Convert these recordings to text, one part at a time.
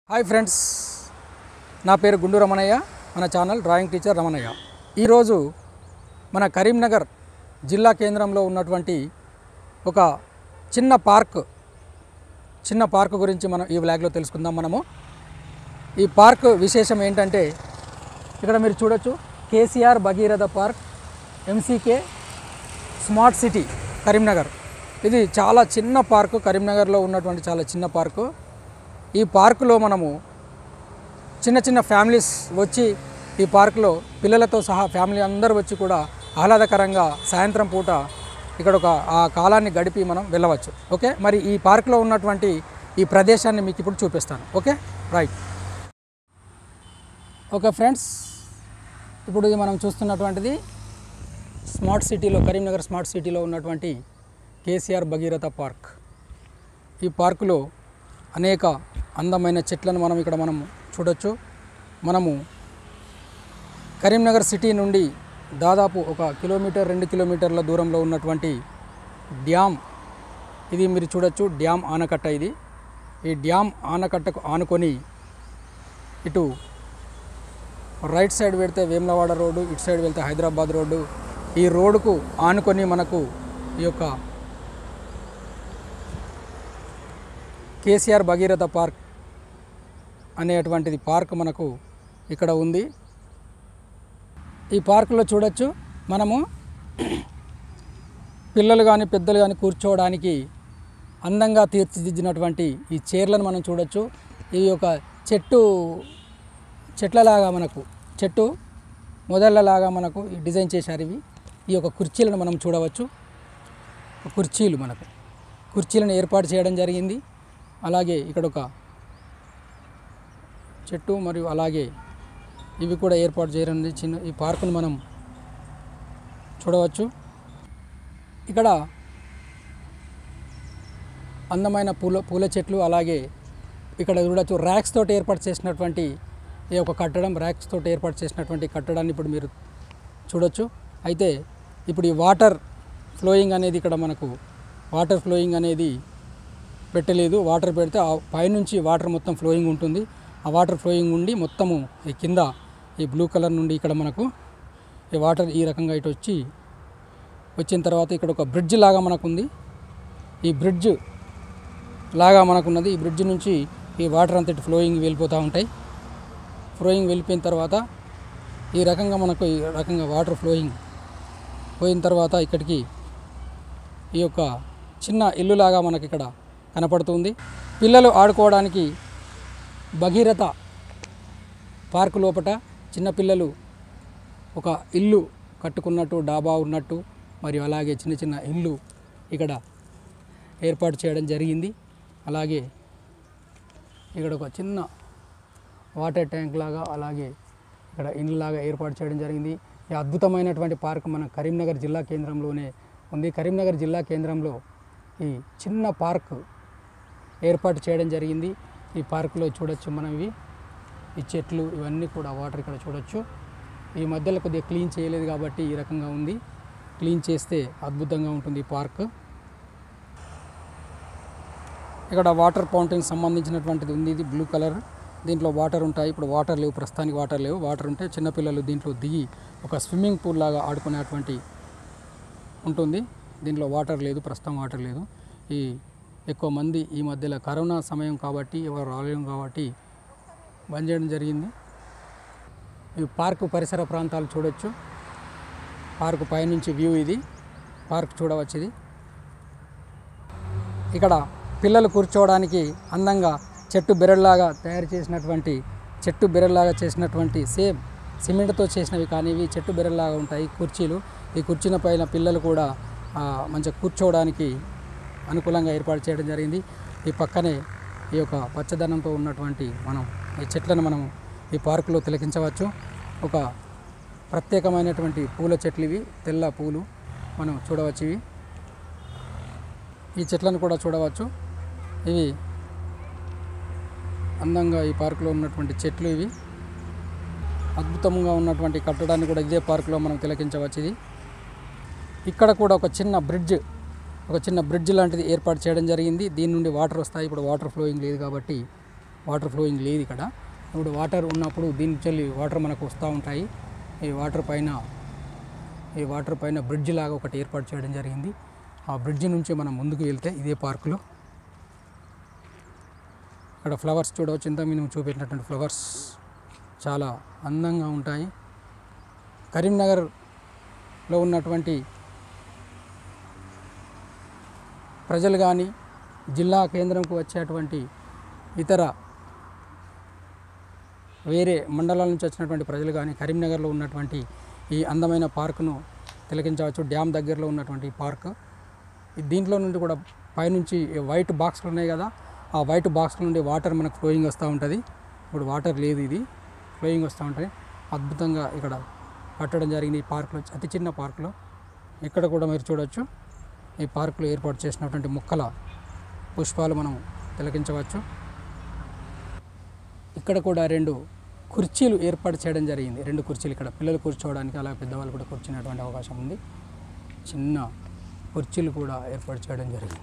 Hi friends నా పేరు గుండు రమణయ్య మన ఛానల్ డ్రాయింగ్ టీచర్ రమణయ్య ఈరోజు మన కరీంనగర్ జిల్లా కేంద్రంలో ఉన్నటువంటి ఒక చిన్న పార్క్ చిన్న పార్క్ గురించి మనం ఈ వ్లాగ్లో తెలుసుకుందాం మనము ఈ పార్క్ విశేషం ఏంటంటే ఇక్కడ మీరు చూడొచ్చు KCR Bhagiratha park MCK smart city Karimnagar ఇది చాలా చిన్న పార్కు కరీంనగర్లో ఉన్నటువంటి చాలా చిన్న పార్కు ఈ పార్కులో మనము చిన్న చిన్న ఫ్యామిలీస్ వచ్చి ఈ పార్కులో పిల్లలతో సహా ఫ్యామిలీ అందరూ వచ్చి కూడా ఆహ్లాదకరంగా సాయంత్రం పూట ఇక్కడ ఒక ఆ కాలాన్ని గడిపి మనం వెళ్ళవచ్చు ఓకే మరి ఈ పార్కులో ఉన్నటువంటి ఈ ప్రదేశాన్ని మీకు ఇప్పుడు చూపిస్తాను ఓకే రైట్ ఓకే ఫ్రెండ్స్ ఇప్పుడు ఇది మనం చూస్తున్నటువంటిది స్మార్ట్ సిటీలో కరీంనగర్ స్మార్ట్ సిటీలో ఉన్నటువంటి కేసీఆర్ భగీరథ పార్క్ ఈ పార్కులో అనేక అందమైన చెట్లను మనం ఇక్కడ మనం చూడొచ్చు మనము కరీంనగర్ సిటీ నుండి దాదాపు ఒక కిలోమీటర్ రెండు కిలోమీటర్ల దూరంలో ఉన్నటువంటి డ్యామ్ ఇది మీరు చూడొచ్చు డ్యామ్ ఆనకట్ట ఇది ఈ డ్యామ్ ఆనకట్టకు ఆనుకొని ఇటు రైట్ సైడ్ పెడితే వేములవాడ రోడ్డు ఇటు సైడ్ వెళ్తే హైదరాబాద్ రోడ్డు ఈ రోడ్డుకు ఆనుకొని మనకు ఈ యొక్క కేసీఆర్ భగీరథ పార్క్ అనేటువంటిది పార్క్ మనకు ఇక్కడ ఉంది ఈ పార్కులో చూడొచ్చు మనము పిల్లలు కానీ పెద్దలు కానీ కూర్చోవడానికి అందంగా తీర్చిదిద్దినటువంటి ఈ చైర్లను మనం చూడొచ్చు ఈ యొక్క చెట్టు చెట్లలాగా మనకు చెట్టు మొదళ్ళలాగా మనకు ఈ డిజైన్ చేశారు ఇవి ఈ యొక్క కుర్చీలను మనం చూడవచ్చు కుర్చీలు మనకు కుర్చీలను ఏర్పాటు చేయడం జరిగింది అలాగే ఇక్కడ ఒక చెట్టు మరియు అలాగే ఇవి కూడా ఏర్పాటు చేయడం జరిగింది. చిన్న ఈ పార్కును మనం చూడవచ్చు ఇక్కడ అందమైన పూల పూల చెట్లు అలాగే ఇక్కడ చూడొచ్చు ర్యాక్స్ తోటి ఏర్పాటు చేసినటువంటి ఈ యొక్క కట్టడం ర్యాక్స్ తోటి ఏర్పాటు చేసినటువంటి కట్టడాన్ని ఇప్పుడు మీరు చూడొచ్చు అయితే ఇప్పుడు ఈ వాటర్ ఫ్లోయింగ్ అనేది ఇక్కడ మనకు వాటర్ ఫ్లోయింగ్ అనేది పెట్టలేదు వాటర్ పెడితే ఆ పైనుంచి వాటర్ మొత్తం ఫ్లోయింగ్ ఉంటుంది ఆ వాటర్ ఫ్లోయింగ్ ఉండి మొత్తము ఈ కింద ఈ బ్లూ కలర్ నుండి ఇక్కడ మనకు ఈ వాటర్ ఈ రకంగా ఇటు వచ్చి వచ్చిన తర్వాత ఇక్కడ ఒక బ్రిడ్జ్ లాగా మనకు ఉంది ఈ బ్రిడ్జ్ లాగా మనకున్నది ఈ బ్రిడ్జ్ నుంచి ఈ వాటర్ అంతటి ఫ్లోయింగ్ వెళ్ళిపోతూ ఉంటాయి ఫ్లోయింగ్ వెళ్ళిపోయిన తర్వాత ఈ రకంగా మనకు ఈ రకంగా వాటర్ ఫ్లోయింగ్ పోయిన తర్వాత ఇక్కడికి ఈ యొక్క చిన్న ఇల్లులాగా మనకి ఇక్కడ కనపడుతుంది పిల్లలు ఆడుకోవడానికి భగీరథ పార్కు లోపట చిన్నపిల్లలు ఒక ఇల్లు కట్టుకున్నట్టు డాబా ఉన్నట్టు మరియు అలాగే చిన్న చిన్న ఇల్లు ఇక్కడ ఏర్పాటు చేయడం జరిగింది అలాగే ఇక్కడ ఒక చిన్న వాటర్ ట్యాంక్ లాగా అలాగే ఇక్కడ ఇల్లు లాగా ఏర్పాటు చేయడం జరిగింది ఈ అద్భుతమైనటువంటి పార్క్ మన కరీంనగర్ జిల్లా కేంద్రంలోనే ఉంది కరీంనగర్ జిల్లా కేంద్రంలో ఈ చిన్న పార్క్ ఏర్పాటు చేయడం జరిగింది ఈ పార్కులో చూడొచ్చు మనం ఇవి ఈ చెట్లు ఇవన్నీ కూడా వాటర్ ఇక్కడ చూడొచ్చు ఈ మధ్యలో కొద్దిగా క్లీన్ చేయలేదు కాబట్టి ఈ రకంగా ఉంది క్లీన్ చేస్తే అద్భుతంగా ఉంటుంది ఈ పార్క్ ఇక్కడ వాటర్ ఫౌంటైన్ సంబంధించినటువంటిది ఉంది ఇది బ్లూ కలర్ దీంట్లో వాటర్ ఉంటాయి ఇప్పుడు వాటర్ లేవు ప్రస్తుతానికి వాటర్ లేవు వాటర్ ఉంటే చిన్నపిల్లలు దీంట్లో దిగి ఒక స్విమ్మింగ్ పూల్ లాగా ఆడుకునేటువంటి ఉంటుంది దీంట్లో వాటర్ లేదు ప్రస్తుతం వాటర్ లేదు ఈ ఎక్కువ మంది ఈ మధ్యలో కరోనా సమయం కాబట్టి ఎవరు రాలేము కాబట్టి బంద్ చేయడం జరిగింది ఈ పార్కు పరిసర ప్రాంతాలు చూడొచ్చు పార్కు పైనుంచి వ్యూ ఇది పార్క్ చూడవచ్చు ఇది ఇక్కడ పిల్లలు కూర్చోవడానికి అందంగా చెట్టు బెరల్లాగా తయారు చేసినటువంటి చెట్టు బెరల్లాగా చేసినటువంటి సేమ్ సిమెంట్తో చేసినవి కానీ ఇవి చెట్టు బెరల్లాగా ఉంటాయి కుర్చీలు ఈ కుర్చీల పైన పిల్లలు కూడా ఆ, మంచిగా కూర్చోవడానికి అనుకూలంగా ఏర్పాటు చేయడం జరిగింది ఈ పక్కనే ఈ యొక్క పచ్చదనంతో ఉన్నటువంటి మనం ఈ చెట్లను మనం ఈ పార్కులో తిలకించవచ్చు ఒక ప్రత్యేకమైనటువంటి పూల చెట్లు ఇవి తెల్ల పూలు మనం చూడవచ్చు ఇవి ఈ చెట్లను కూడా చూడవచ్చు ఇవి అందంగా ఈ పార్కులో ఉన్నటువంటి చెట్లు ఇవి అద్భుతంగా ఉన్నటువంటి కట్టడాన్ని కూడా ఇదే పార్కులో మనం తిలకించవచ్చు ఇది ఇక్కడ కూడా ఒక చిన్న బ్రిడ్జ్ ఒక చిన్న బ్రిడ్జ్ లాంటిది ఏర్పాటు చేయడం జరిగింది దీని నుండి వాటర్ వస్తాయి ఇప్పుడు వాటర్ ఫ్లోయింగ్ లేదు కాబట్టి వాటర్ ఫ్లోయింగ్ లేదు ఇక్కడ ఇప్పుడు వాటర్ ఉన్నప్పుడు దీని నుంచి వాటర్ మనకు వస్తూ ఉంటాయి ఈ వాటర్ పైన ఈ వాటర్ పైన బ్రిడ్జ్ లాగా ఒకటి ఏర్పాటు చేయడం జరిగింది ఆ బ్రిడ్జ్ నుంచి మనం ముందుకు వెళ్తే ఇదే పార్కులో ఇక్కడ ఫ్లవర్స్ చూడవచ్చు ఇంత మేము చూపెట్టినటువంటి ఫ్లవర్స్ చాలా అందంగా ఉంటాయి కరీంనగర్లో ఉన్నటువంటి ప్రజలు కానీ జిల్లా కేంద్రంకు వచ్చేటువంటి ఇతర వేరే మండలాల నుంచి వచ్చినటువంటి ప్రజలు కానీ కరీంనగర్లో ఉన్నటువంటి ఈ అందమైన పార్కును తిలకించవచ్చు డ్యామ్ దగ్గరలో ఉన్నటువంటి ఈ పార్క్ ఈ దీంట్లో నుండి కూడా పైనుంచి వైట్ బాక్స్లు ఉన్నాయి కదా ఆ వైట్ బాక్స్ నుండి వాటర్ మనకు ఫ్లోయింగ్ వస్తూ ఉంటుంది ఇప్పుడు వాటర్ లేదు ఇది ఫ్లోయింగ్ వస్తూ ఉంటాయి అద్భుతంగా ఇక్కడ కట్టడం జరిగింది ఈ పార్క్లో అతి చిన్న పార్క్లో ఇక్కడ కూడా మీరు చూడొచ్చు ఈ పార్కులో ఏర్పాటు చేసినటువంటి మొక్కల పుష్పాలు మనం తిలకించవచ్చు ఇక్కడ కూడా రెండు కుర్చీలు ఏర్పాటు చేయడం జరిగింది రెండు కుర్చీలు ఇక్కడ పిల్లలు కూర్చోవడానికి అలాగే పెద్దవాళ్ళు కూడా కూర్చునేటువంటి అవకాశం ఉంది చిన్న కుర్చీలు కూడా ఏర్పాటు చేయడం జరిగింది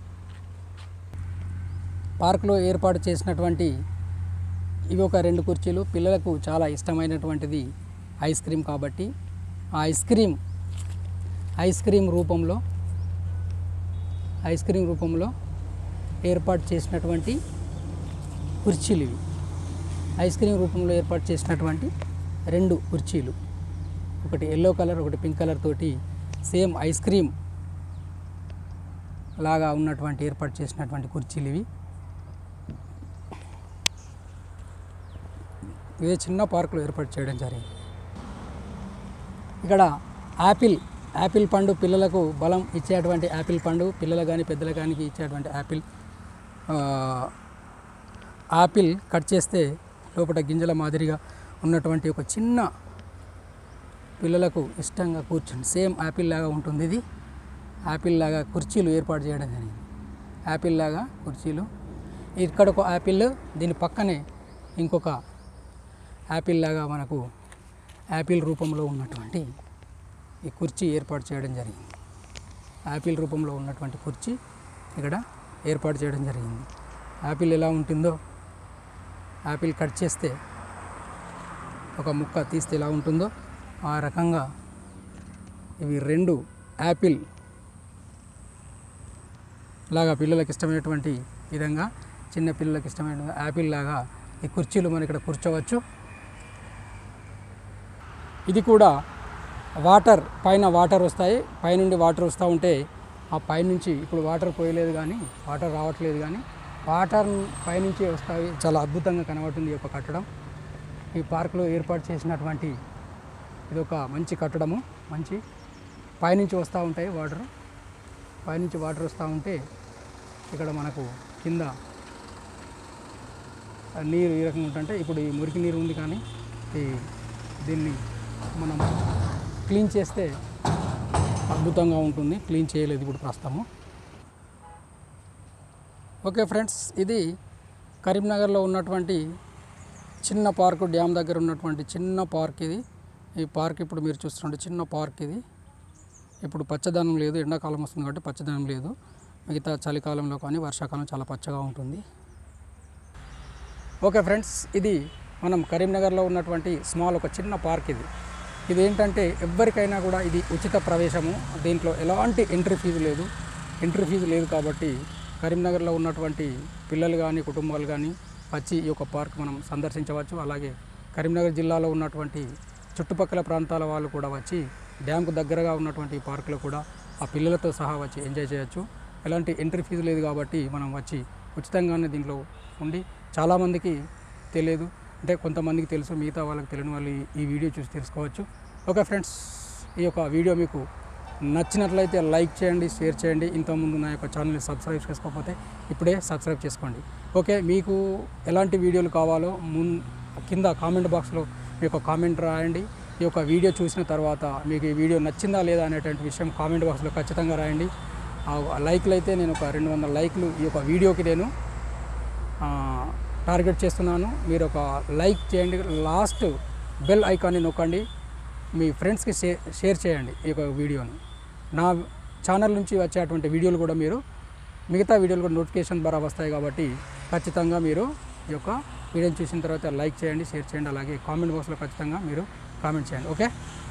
పార్కులో ఏర్పాటు చేసినటువంటి ఇవి ఒక రెండు కుర్చీలు పిల్లలకు చాలా ఇష్టమైనటువంటిది ఐస్ క్రీమ్ కాబట్టి ఆ ఐస్ క్రీమ్ ఐస్ క్రీమ్ రూపంలో ఐస్ క్రీమ్ రూపంలో ఏర్పాటు చేసినటువంటి కుర్చీలు ఇవి ఐస్ క్రీమ్ రూపంలో ఏర్పాటు చేసినటువంటి రెండు కుర్చీలు ఒకటి ఎల్లో కలర్ ఒకటి పింక్ కలర్ తోటి సేమ్ ఐస్ క్రీమ్ లాగా ఉన్నటువంటి ఏర్పాటు చేసినటువంటి కుర్చీలు ఇవి ఇదే చిన్న పార్కులో ఏర్పాటు చేయడం జరిగింది ఇక్కడ యాపిల్ యాపిల్ పండు పిల్లలకు బలం ఇచ్చేటువంటి యాపిల్ పండు పిల్లలు కానీ పెద్దలు కానీ ఇచ్చేటువంటి యాపిల్ ఆ, యాపిల్ కట్ చేస్తే లోపల గింజల మాదిరిగా ఉన్నటువంటి ఒక చిన్న పిల్లలకు ఇష్టంగా కూర్చొని సేమ్ యాపిల్ లాగా ఉంటుంది ఇది యాపిల్ లాగా కుర్చీలు ఏర్పాటు చేయడం జరిగింది యాపిల్ లాగా కుర్చీలు ఇక్కడ ఒక యాపిల్ దీని పక్కనే ఇంకొక యాపిల్ లాగా మనకు యాపిల్ రూపంలో ఉన్నటువంటి ఈ కుర్చీ ఏర్పాటు చేయడం జరిగింది యాపిల్ రూపంలో ఉన్నటువంటి కుర్చీ ఇక్కడ ఏర్పాటు చేయడం జరిగింది యాపిల్ ఎలా ఉంటుందో యాపిల్ కట్ చేస్తే ఒక ముక్క తీస్తే ఎలా ఉంటుందో ఆ రకంగా ఇవి రెండు యాపిల్ లాగా పిల్లలకు ఇష్టమైనటువంటి విధంగా చిన్న పిల్లలకు ఇష్టమైన యాపిల్ లాగా ఈ కుర్చీలు మనం ఇక్కడ కూర్చోవచ్చు ఇది కూడా వాటర్ పైన వాటర్ వస్తాయి పైనుండి వాటర్ వస్తూ ఉంటే ఆ పైనుంచి ఇప్పుడు వాటర్ పోయలేదు కానీ వాటర్ రావట్లేదు కానీ వాటర్ పైనుంచి వస్తాయి చాలా అద్భుతంగా కనబడుతుంది ఈ యొక్క కట్టడం ఈ పార్కులో ఏర్పాటు చేసినటువంటి ఇది ఒక మంచి కట్టడము మంచి పైనుంచి వస్తూ ఉంటాయి వాటర్ పైనుంచి వాటర్ వస్తూ ఉంటే ఇక్కడ మనకు కింద ఆ నీరు ఈ రకంగా ఉంటుంటే ఇప్పుడు ఈ మురికి నీరు ఉంది కానీ ఈ దీన్ని మనం క్లీన్ చేస్తే అద్భుతంగా ఉంటుంది క్లీన్ చేయలేదు ఇప్పుడు ప్రస్తుతము ఓకే ఫ్రెండ్స్ ఇది కరీంనగర్లో ఉన్నటువంటి చిన్న పార్క్ డ్యామ్ దగ్గర ఉన్నటువంటి చిన్న పార్క్ ఇది ఈ పార్క్ ఇప్పుడు మీరు చూస్తుంటే చిన్న పార్క్ ఇది ఇప్పుడు పచ్చదనం లేదు ఎండాకాలం వస్తుంది కాబట్టి పచ్చదనం లేదు మిగతా చలికాలంలో కానీ వర్షాకాలం చాలా పచ్చగా ఉంటుంది ఓకే ఫ్రెండ్స్ ఇది మనం కరీంనగర్లో ఉన్నటువంటి స్మాల్ ఒక చిన్న పార్క్ ఇది ఇది ఏంటంటే ఎవరికైనా కూడా ఇది ఉచిత ప్రవేశము దీంట్లో ఎలాంటి ఎంట్రీ ఫీజు లేదు ఎంట్రీ ఫీజు లేదు కాబట్టి కరీంనగర్లో ఉన్నటువంటి పిల్లలు కానీ కుటుంబాలు కానీ వచ్చి ఈ యొక్క పార్క్ మనం సందర్శించవచ్చు అలాగే కరీంనగర్ జిల్లాలో ఉన్నటువంటి చుట్టుపక్కల ప్రాంతాల వాళ్ళు కూడా వచ్చి డ్యామ్కు దగ్గరగా ఉన్నటువంటి ఈ పార్కులో కూడా ఆ పిల్లలతో సహా వచ్చి ఎంజాయ్ చేయొచ్చు ఎలాంటి ఎంట్రీ ఫీజు లేదు కాబట్టి మనం వచ్చి ఉచితంగానే దీంట్లో ఉండి చాలామందికి తెలియదు అంటే కొంతమందికి తెలుసు మిగతా వాళ్ళకి తెలియని వాళ్ళు ఈ- ఈ వీడియో చూసి తెలుసుకోవచ్చు ఓకే ఫ్రెండ్స్ ఈ యొక్క వీడియో మీకు నచ్చినట్లయితే లైక్ చేయండి షేర్ చేయండి ఇంతకుముందు నా యొక్క ఛానల్ని సబ్స్క్రైబ్ చేసుకోకపోతే ఇప్పుడే సబ్స్క్రైబ్ చేసుకోండి ఓకే మీకు ఎలాంటి వీడియోలు కావాలో మున్ కింద కామెంట్ బాక్స్లో మీ యొక్క కామెంట్ రాయండి ఈ యొక్క వీడియో చూసిన తర్వాత మీకు ఈ వీడియో నచ్చిందా లేదా అనేటువంటి విషయం కామెంట్ బాక్స్లో ఖచ్చితంగా రాయండి ఆ లైక్లు అయితే నేను ఒక రెండు వందల లైక్లు ఈ యొక్క వీడియోకి నేను ఆ, టార్గెట్ చేస్తున్నాను మీరు ఒక లైక్ చేయండి లాస్ట్ బెల్ ఐకాన్ని నొక్కండి మీ ఫ్రెండ్స్కి షేర్ షేర్ చేయండి ఈ యొక్క వీడియోని నా ఛానల్ నుంచి వచ్చేటువంటి వీడియోలు కూడా మీరు మిగతా వీడియోలు కూడా నోటిఫికేషన్ ద్వారా వస్తాయి కాబట్టి ఖచ్చితంగా మీరు ఈ యొక్క వీడియోని చూసిన తర్వాత లైక్ చేయండి షేర్ చేయండి అలాగే కామెంట్ బాక్స్లో ఖచ్చితంగా మీరు కామెంట్ చేయండి ఓకే